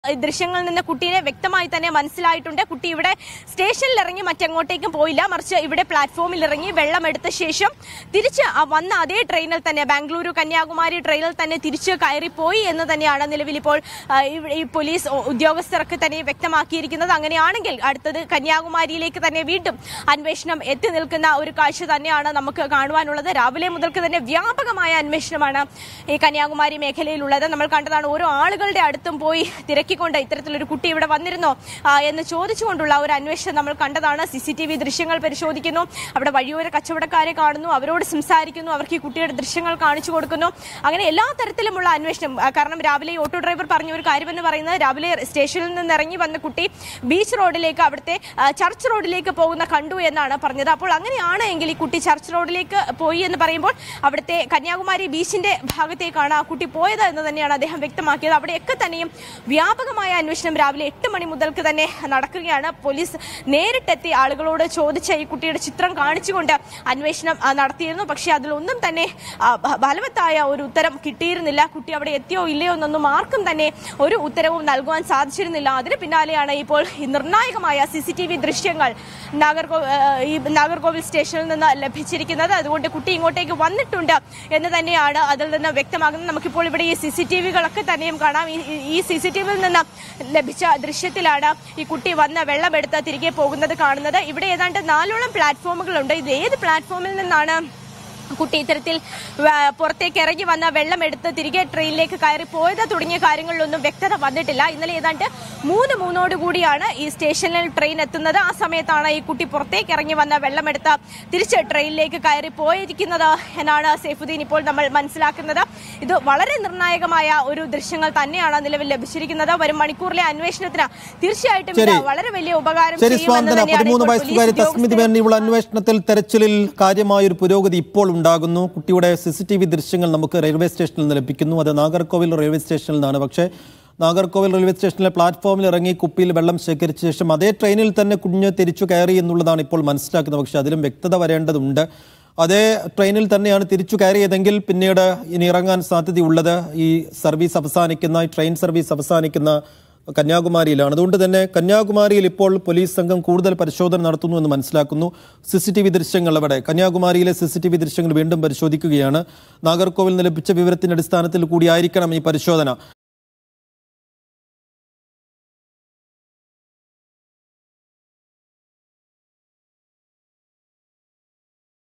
ഈ ദൃശ്യങ്ങളിൽ നിന്ന് കുട്ടീനെ വ്യക്തമായി തന്നെ മനസ്സിലായിട്ടുണ്ട് കുട്ടി ഇവിടെ സ്റ്റേഷനിൽ ഇറങ്ങി മറ്റെങ്ങോട്ടേക്കും പോയില്ല മറിച്ച് ഇവിടെ പ്ലാറ്റ്ഫോമിൽ ഇറങ്ങി വെള്ളം എടുത്ത ശേഷം തിരിച്ച് ആ വന്ന അതേ ട്രെയിനിൽ തന്നെ ബാംഗ്ലൂരു കന്യാകുമാരി ട്രെയിനിൽ തന്നെ തിരിച്ച് കയറിപ്പോയി എന്ന് തന്നെയാണ് നിലവിൽ ഇപ്പോൾ ആ, ഇവിടെ ഈ പോലീസ് ഉ- ഉദ്യോഗസ്ഥർക്ക് തന്നെ വ്യക്തമാക്കിയിരിക്കുന്നത് അങ്ങനെയാണെങ്കിൽ അടുത്തത് കന്യാകുമാരിയിലേക്ക് തന്നെ വീണ്ടും അന്വേഷണം എത്തി നിൽക്കുന്ന ഒരു കാഴ്ച തന്നെയാണ് നമുക്ക് കാണുവാനുള്ളത് രാവിലെ മുതൽക്ക് തന്നെ വ്യാപകമായ അന്വേഷണമാണ് ഈ കന്യാകുമാരി മേഖലയിലുള്ളത് നമ്മൾ കണ്ടതാണ് ഓരോ ആളുകളുടെ അടുത്തും പോയി തിരക്കിക്കൊണ്ട് ഇത്തരത്തിലൊരു കുട്ടി ഇവിടെ വന്നിരുന്നോ ആ, എന്ന് ചോദിച്ചുകൊണ്ടുള്ള ഒരു അന്വേഷണം നമ്മൾ കണ്ടതാണ് സി സി ടി വി ദൃശ്യങ്ങൾ പരിശോധിക്കുന്നു അവിടെ വഴിയോര കച്ചവടക്കാരെ കാണുന്നു അവരോട് സംസാരിക്കുന്നു അവർക്ക് ഈ കുട്ടിയുടെ ദൃശ്യങ്ങൾ കാണിച്ചു കൊടുക്കുന്നു അങ്ങനെ എല്ലാ തരത്തിലുമുള്ള അന്വേഷണം ആ, കാരണം രാവിലെ ഈ ഓട്ടോ ഡ്രൈവർ പറഞ്ഞ ഒരു കാര്യമെന്ന് പറയുന്നത് രാവിലെ സ്റ്റേഷനിൽ നിന്ന് ഇറങ്ങി വന്ന കുട്ടി ബീച്ച് റോഡിലേക്ക് അവിടുത്തെ ആ, ചർച്ച് റോഡിലേക്ക് പോകുന്ന കണ്ടു എന്നാണ് പറഞ്ഞത് അപ്പോൾ അങ്ങനെയാണ് എങ്കിൽ ഈ കുട്ടി ചർച്ച് റോഡിലേക്ക് പോയി എന്ന് പറയുമ്പോൾ അവിടുത്തെ കന്യാകുമാരി ബീച്ചിന്റെ ഭാഗത്തേക്കാണ് ആ കുട്ടി പോയത് എന്ന് തന്നെയാണ് അദ്ദേഹം വ്യക്തമാക്കിയത് അവിടെയൊക്കെ തന്നെയും വ്യാപകമായ അന്വേഷണം രാവിലെ എട്ട് മണി മുതൽക്ക് തന്നെ നടക്കുകയാണ് പോലീസ് നേരിട്ടെത്തി ആളുകളോട് ചോദിച്ച ഈ കുട്ടിയുടെ ചിത്രം കാണിച്ചുകൊണ്ട് അന്വേഷണം ആ, നടത്തിയിരുന്നു പക്ഷേ അതിലൊന്നും തന്നെ ആ, ബ- ഫലവത്തായ ഒരു ഉത്തരം കിട്ടിയിരുന്നില്ല കുട്ടി അവിടെ എത്തിയോ ഇല്ലയോ എന്നൊന്നും ആർക്കും തന്നെ ഒരു ഉത്തരവും നൽകുവാൻ സാധിച്ചിരുന്നില്ല അതിന് പിന്നാലെയാണ് ഇപ്പോൾ ഈ നിർണായകമായ സി സി ടി വി ദൃശ്യങ്ങൾ നാഗർകോവിൽ ഈ നാഗർകോവിൽ സ്റ്റേഷനിൽ നിന്ന് ലഭിച്ചിരിക്കുന്നത് അതുകൊണ്ട് കുട്ടി ഇങ്ങോട്ടേക്ക് വന്നിട്ടുണ്ട് എന്ന് തന്നെയാണ് അതിൽ നിന്ന് വ്യക്തമാകുന്നത് നമുക്കിപ്പോൾ ഇവിടെ ഈ സി സി ടി വികളൊക്കെ തന്നെയും കാണാം ഈ- ഈ- ഈ സി സി ടി വിയിൽ നിന്ന് ലഭിച്ച ദൃശ്യത്തിലാണ് ഈ കുട്ടി വന്ന് വെള്ളമെടുത്ത് തിരികെ പോകുന്നത് കാണുന്നത് ഇവിടെ ഏതാണ്ട് നാലോളം പ്ലാറ്റ്ഫോമുകളുണ്ട് ഇത് ഏത് പ്ലാറ്റ്ഫോമിൽ നിന്നാണ് കുട്ടി ഇത്തരത്തിൽ ആ, പുറത്തേക്ക് ഇറങ്ങി വന്ന വെള്ളമെടുത്ത് തിരികെ ട്രെയിനിലേക്ക് കയറി പോയത് തുടങ്ങിയ കാര്യങ്ങളിലൊന്നും വ്യക്തത വന്നിട്ടില്ല ഇന്നലെ ഏതാണ്ട് മൂന്ന് മൂന്നോട് കൂടിയാണ് ഈ സ്റ്റേഷനിൽ ട്രെയിൻ എത്തുന്നത് ആ സമയത്താണ് ഈ കുട്ടി പുറത്തേക്ക് ഇറങ്ങി വന്ന വെള്ളമെടുത്ത് തിരിച്ച് ട്രെയിനിലേക്ക് കയറി പോയിരിക്കുന്നത് എന്നാണ് സൈഫുദ്ദീൻ ഇപ്പോൾ നമ്മൾ മനസ്സിലാക്കുന്നത് ഇത് വളരെ നിർണായകമായ ഒരു ദൃശ്യങ്ങൾ തന്നെയാണ് നിലവിൽ ലഭിച്ചിരിക്കുന്നത് വരും മണിക്കൂറിലെ അന്വേഷണത്തിന് തീർച്ചയായിട്ടും ഇത് ശരി. വളരെ വലിയ ഉപകാരം ശരി ചെയ്യുമെന്ന് സ്വാന്തന തന്നെയാണ് പതിമൂന്ന് ഇപ്പോൾ വയസ്സുകാരി പോലീസ് തസ്മിത് ഉദ്യോഗസ്ഥർ മേനയുള്ള അന്വേഷണത്തിൽ തെരച്ചിലിൽ കാര്യമായൊരു പുരോഗതി ഇപ്പോൾ ഉണ്ടാകുന്നു കുട്ടിയുടെ സി സി ടി വി ദൃശ്യങ്ങൾ നമുക്ക് റെയിൽവേ സ്റ്റേഷനിൽ നിന്ന് ലഭിക്കുന്നു അത് നാഗർകോവിൽ റെയിൽവേ സ്റ്റേഷനിൽ നിന്നാണ് പക്ഷേ നാഗർകോവിൽ റെയിൽവേ സ്റ്റേഷനിലെ പ്ലാറ്റ്ഫോമിൽ ഇറങ്ങി കുപ്പിയിൽ വെള്ളം ശേഖരിച്ച ശേഷം അതേ ട്രെയിനിൽ തന്നെ കുഞ്ഞ് തിരിച്ചു കയറി എന്നുള്ളതാണ് ഇപ്പോൾ മനസ്സിലാക്കുന്നത് പക്ഷേ അതിലും വ്യക്തത വരേണ്ടതുണ്ട് അതേ ട്രെയിനിൽ തന്നെയാണ് തിരിച്ചു കയറിയതെങ്കിൽ പിന്നീട് ഇനി ഇറങ്ങാൻ സാധ്യതയുള്ളത് ഈ സർവീസ് അവസാനിക്കുന്ന ഈ ട്രെയിൻ സർവീസ് അവസാനിക്കുന്ന കന്യാകുമാരിയിലാണ് അതുകൊണ്ട് തന്നെ കന്യാകുമാരിയിൽ ഇപ്പോൾ പോലീസ് സംഘം കൂടുതൽ പരിശോധന നടത്തുന്നു എന്ന് മനസ്സിലാക്കുന്നു സി സി ടി വി ദൃശ്യങ്ങൾ അവിടെ കന്യാകുമാരിയിലെ സി സി ടി വി ദൃശ്യങ്ങൾ വീണ്ടും പരിശോധിക്കുകയാണ് നാഗർകോവിൽ നിന്ന് ലഭിച്ച വിവരത്തിന്റെ അടിസ്ഥാനത്തിൽ കൂടിയായിരിക്കണം ഈ പരിശോധന